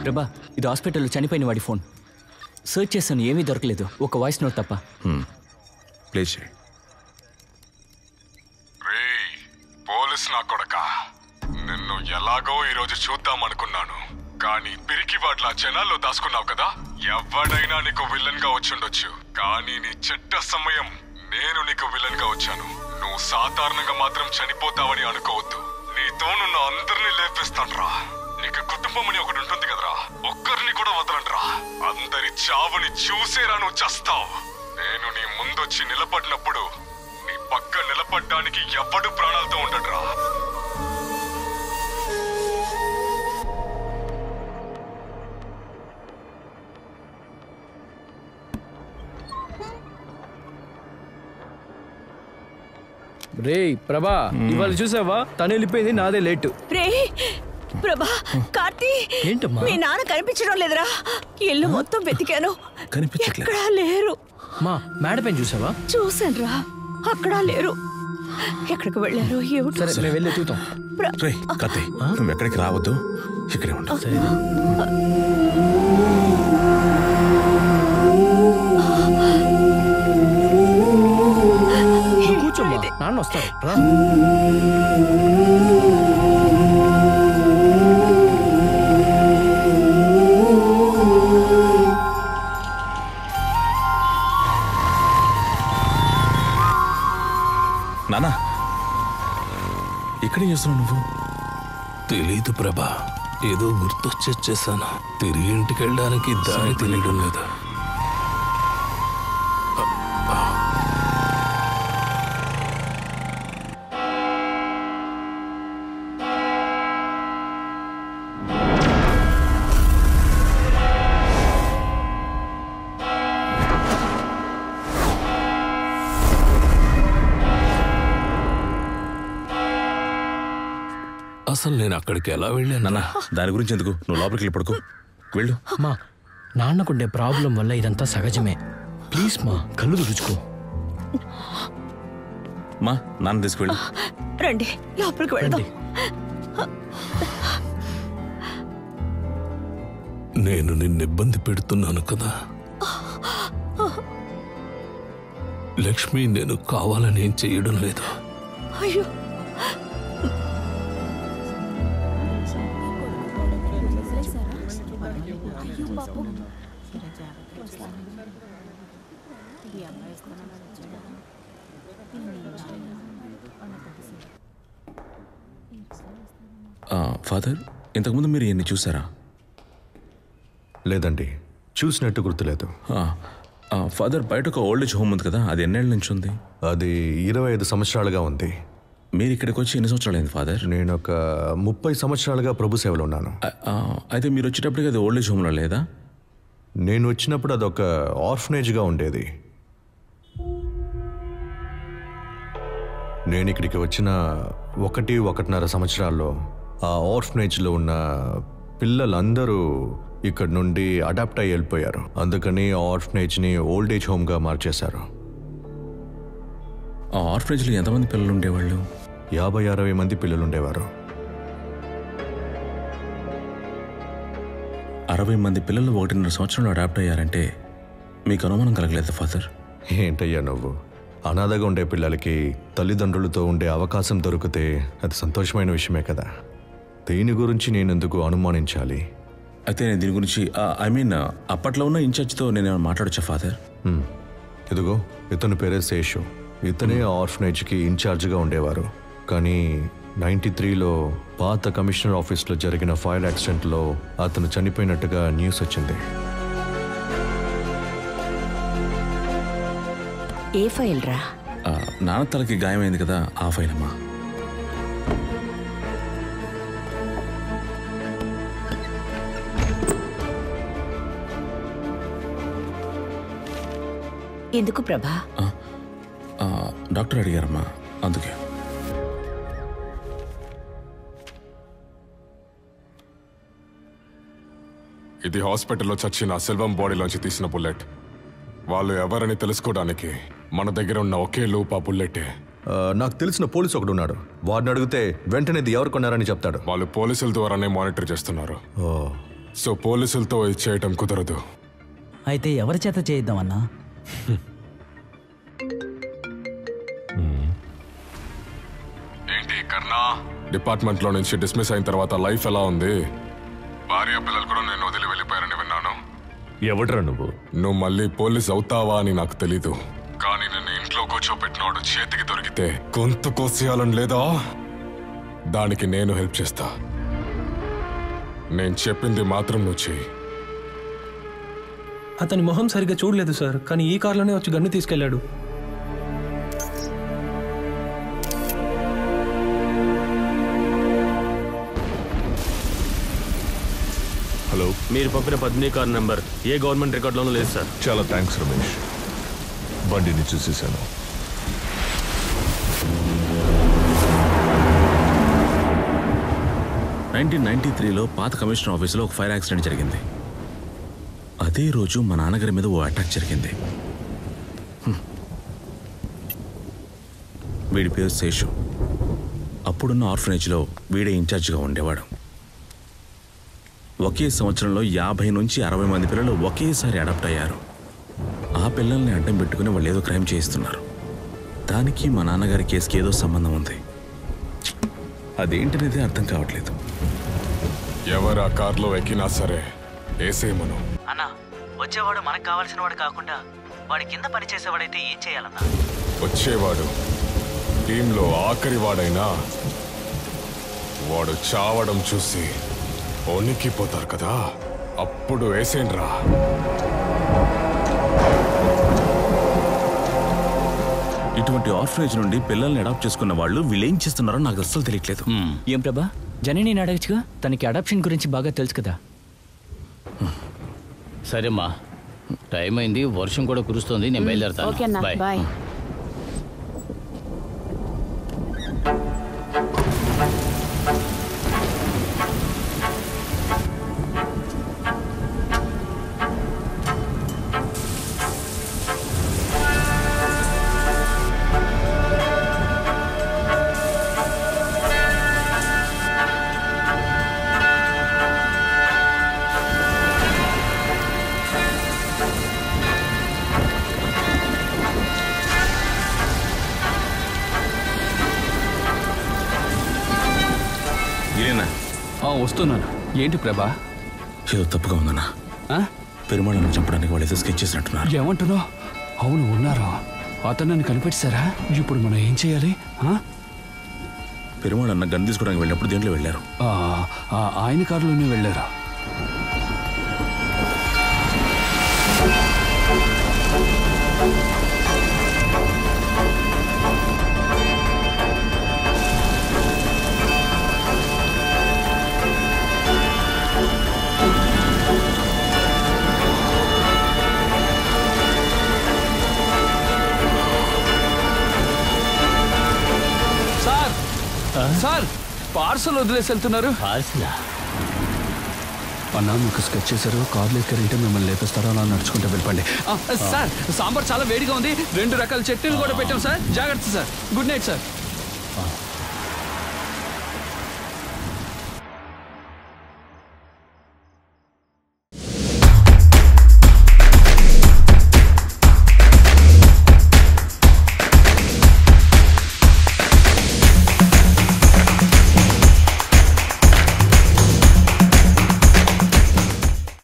ప్రభా ఇది హాస్పిటల్లో చనిపోయిన వాడి ఫోన్ సర్చ్ చేస్తాను ఏమీ దొరకలేదు ఒక వాయిస్ నోట్ తప్ప ప్లే చేయి రేయ్ పోలీస్ నా కొడక నిన్ను ఎలాగో ఈరోజు చూద్దాం అనుకున్నాను కానీ పిరికి వాట్ల జనాల్లో దాచుకున్నావు కదా ఎవడైనా నీకు విలన్ గా వచ్చుండొచ్చు కానీ నీ చెడ్డ సమయం నేను నీకు విలన్ గా వచ్చాను నువ్వు సాధారణంగా మాత్రం చనిపోతావని అనుకోవద్దు నీతోనున్న అందరినీ లేపేస్తాన్రా నీకు కుటుంబం అని ఒకటి ఉంటుంది కదరా ఒక్కరిని కూడా వదలండ్రా అందరి చావుని చూసేరా నువ్వు చస్తావు నేను నీ ముందొచ్చి నిలబడినప్పుడు నీ పక్క నిలబడ్డానికి ఎవడు ప్రాణాలతో ఉండడ్రా రేయ్ ప్రభా ఇవాళ చూసావా తను వెళ్ళిపోయింది నాదే లేటు రే ప్రభా కార్తీ ఏంటమ్మా? మీ నాన్న కనిపించడం లేదురా ఇల్లు మొత్తం వెతికాను కనిపించట్లేదు ఎక్కడా లేరు మా మేడ పైన చూసావా చూసాను రా అక్కడా లేరు ఎక్కడికి వెళ్ళారు ఏమిటో సరే మేము వెళ్ళి ఎత్తుకుతాం ప్ర- రే కత్తి నువ్వు ఎక్కడికి రావద్దు ఇక్కడే ఉండు నువ్వు కూర్చోమ్మా నాన్న వస్తారు రా నానా ఇక్కడేం చేస్తున్నావు నువ్వు తెలీదు ప్రభా ఏదో గుర్తొచ్చేసాను తిరిగి ఇంటికి వెళ్ళడానికి దారి తెలియడం లేదు అసలు నేను అక్కడికి ఎలా వెళ్ళాను నాన్న దాని గురించి ఎందుకు నువ్వు లోపలికి వెళ్ళి పడుకో వెళ్ళు మా నాన్నకుండే ప్రాబ్లం వల్ల ఇదంతా సహజమే ప్లీజ్ మా కళ్ళు తుడుచుకో మా నాన్న తీసుకువెళ్ళు రండి లోపలికి వెళ్దాం రండి నేను నిన్ను ఇబ్బంది పెడుతున్నాను కదా లక్ష్మి నేను కావాలని ఏం చేయడం లేదు అయ్యో ఆ, ఫాదర్ ఇంతకుముందు మీరు ఎన్ని చూసారా లేదండి చూసినట్టు గుర్తులేదు ఆ, ఆ, ఫాదర్ బయట ఒక ఓల్డ్ ఏజ్ హోమ్ ఉంది కదా అది ఎన్నేళ్ళ నుంచి ఉంది అది ఇరవై ఐదు సంవత్సరాలుగా ఉంది మీరు ఇక్కడికి వచ్చి ఎన్ని సంవత్సరాలు అయింది ఫాదర్ నేను ఒక ముప్పై సంవత్సరాలుగా ప్రభు సేవలో ఉన్నాను ఆ, ఆ, అయితే మీరు వచ్చేటప్పటికి అది ఓల్డ్ ఏజ్ హోమ్లో లేదా నేను వచ్చినప్పుడు అదొక ఆర్ఫనేజ్గా ఉండేది నేను ఇక్కడికి వచ్చిన ఒకటి ఒకటిన్నర సంవత్సరాల్లో ఆ ఆర్ఫనేజ్లో ఉన్న పిల్లలందరూ ఇక్కడ నుండి అడాప్ట్ అయ్యి వెళ్ళిపోయారు అందుకని ఆ ఆర్ఫనేజ్ని ఓల్డ్ ఏజ్ హోమ్గా మార్చేశారు ఆ ఆర్ఫనేజ్లో ఎంతమంది పిల్లలు ఉండేవాళ్ళు యాభై అరవై మంది పిల్లలు ఉండేవారు అరవై మంది పిల్లలు ఒకటిన్నర సంవత్సరంలో అడాప్ట్ అయ్యారంటే మీకు అనుమానం కలగలేదు ఫాదర్ ఏంటయ్యా నువ్వు అనాథగా ఉండే పిల్లలకి తల్లిదండ్రులతో ఉండే అవకాశం దొరికితే అది సంతోషమైన విషయమే కదా దీని గురించి నేను ఎందుకు అనుమానించాలి అయితే నేను దీని గురించి ఐ మీన్ అప్పట్లో ఉన్న ఇన్ఛార్జ్తో నేను ఏమైనా మాట్లాడొచ్చా ఫాదర్ హ్మ్. ఇదిగో ఇతని పేరే శేషు ఇతనే ఆర్ఫనేజ్కి ఇన్ఛార్జ్గా ఉండేవారు కానీ నైంటీ త్రీలో పాత కమిషనర్ ఆఫీస్లో జరిగిన ఫైర్ యాక్సిడెంట్లో అతను చనిపోయినట్టుగా న్యూస్ వచ్చింది ఏ ఫైల్ రా ఆ, నాన్న తలకి గాయమైంది కదా ఆ ఫైల్ అమ్మా ఎందుకు ప్రభా ఆ, డాక్టర్ అడిగారమ్మా అందుకే ఇది హాస్పిటల్లో చచ్చిన సెల్వం బాడీలోంచి తీసిన బుల్లెట్ వాళ్ళు ఎవరని తెలుసుకోవడానికి మన దగ్గర ఉన్న ఒకే లూప్ ఆ బుల్లెటే ఆ, నాకు తెలిసిన పోలీసు ఒకడు ఉన్నాడు వాడిని అడిగితే వెంటనే ఇది ఎవరు కొన్నారని చెప్తాడు వాళ్ళు పోలీసుల ద్వారానే మానిటర్ చేస్తున్నారు ఓ సో పోలీసులతో ఇది చేయటం కుదరదు అయితే ఎవరి చేత చేయిద్దామన్నా ఏంటి కర్ణా డిపార్ట్మెంట్ లో నుంచి డిస్మిస్ అయిన తర్వాత లైఫ్ ఎలా ఉంది భార్య పిల్లలు కూడా నేను వదిలి వెళ్ళిపోయారని విన్నాను ఎవడ్రా నువ్వు నువ్వు మళ్ళీ పోలీస్ అవుతావా అని నాకు తెలీదు కానీ నిన్ను ఇంట్లో కూర్చోపెట్టినోడు చేతికి దొరికితే గొంతు కోసేయాలని లేదా దానికి నేను హెల్ప్ చేస్తా నేను చెప్పింది మాత్రం నువ్వు చెయ్యి అతని మొహం సరిగ్గా చూడలేదు సార్ కానీ ఈ కార్లోనే వచ్చి గన్ను తీసుకెళ్లాడు హలో మీరు పంపిన పద్మిని కార్ నంబర్ ఏ గవర్నమెంట్ రికార్డులోనూ లేదు సార్ చాలా థ్యాంక్స్ రమేష్ బండిని చూసేశాను నైన్టీన్ నైన్టీ త్రీలో పాత కమిషనర్ ఆఫీసులో ఒక ఫైర్ యాక్సిడెంట్ జరిగింది అదే రోజు మా నాన్నగారి మీద ఓ అటాక్ జరిగింది హ్మ్. వీడి పేరు శేషు అప్పుడున్న ఆర్ఫనేజ్లో వీడే ఇన్ఛార్జిగా ఉండేవాడు ఒకే సంవత్సరంలో యాభై నుంచి అరవై మంది పిల్లలు ఒకేసారి అడాప్ట్ అయ్యారు ఆ పిల్లల్ని అడ్డం పెట్టుకుని వాళ్ళు ఏదో క్రైమ్ చేయిస్తున్నారు దానికి మా నాన్నగారి కేసుకి ఏదో సంబంధం ఉంది అదేంటనేది అర్థం కావట్లేదు ఎవరు ఆ కార్లో ఎక్కినా సరే వేసేయమను అన్నా వచ్చేవాడు మనకు కావాల్సిన వాడు కాకుండా వాడి కింద పని చేసేవాడైతే ఏం చేయాలన్నా వచ్చేవాడు టీంలో ఆఖరి వాడైనా వాడు చావడం చూసి వణికిపోతారు కదా అప్పుడు వేసేండ్రా ఇటువంటి ఆర్ఫనేజ్ నుండి పిల్లల్ని అడాప్ట్ చేసుకున్న వాళ్ళు వీళ్ళు ఏం చేస్తున్నారో నాకు అస్సలు తెలియట్లేదు ఏం ప్రభా జనని అడగచ్చుగా తనకి అడాప్షన్ గురించి బాగా తెలుసు కదా సరేమ్మా టైం అయింది వర్షం కూడా కురుస్తుంది నేను బయలుదేరుతాను ఓకేనా బాయ్ బాయ్ ఇదేనా వస్తున్నాను ఏంటి ప్రభా ఏదో తప్పుగా ఉందన్నా పెరుమాళను చంపడానికి వాళ్ళు ఏదో స్కెచ్ చేసినట్టున్నారు ఏమంటున్నావు అవును ఉన్నారు అతను నన్ను కనిపెట్టారా ఇప్పుడు మనం ఏం చేయాలి ఆ? పెరుమాళన్న గన్ తీసుకోవడానికి వెళ్ళినప్పుడు దేంట్లో వెళ్ళారు ఆ, ఆ, ఆయన కారులోనే వెళ్ళారు సార్ సార్ పార్సల్ వదిలేసి వెళ్తున్నారు పార్సిలా అన్నా మీకు స్కెచ్ చేశారు కార్లు ఎక్కారంటే మిమ్మల్ని లేపేస్తారో అలా నడుచుకుంటూ వెళ్ళిపోండి ఆ, సార్ సాంబార్ చాలా వేడిగా ఉంది రెండు రకాల చట్నీలు కూడా పెట్టాం సార్ జాగ్రత్త సార్ గుడ్ నైట్ సార్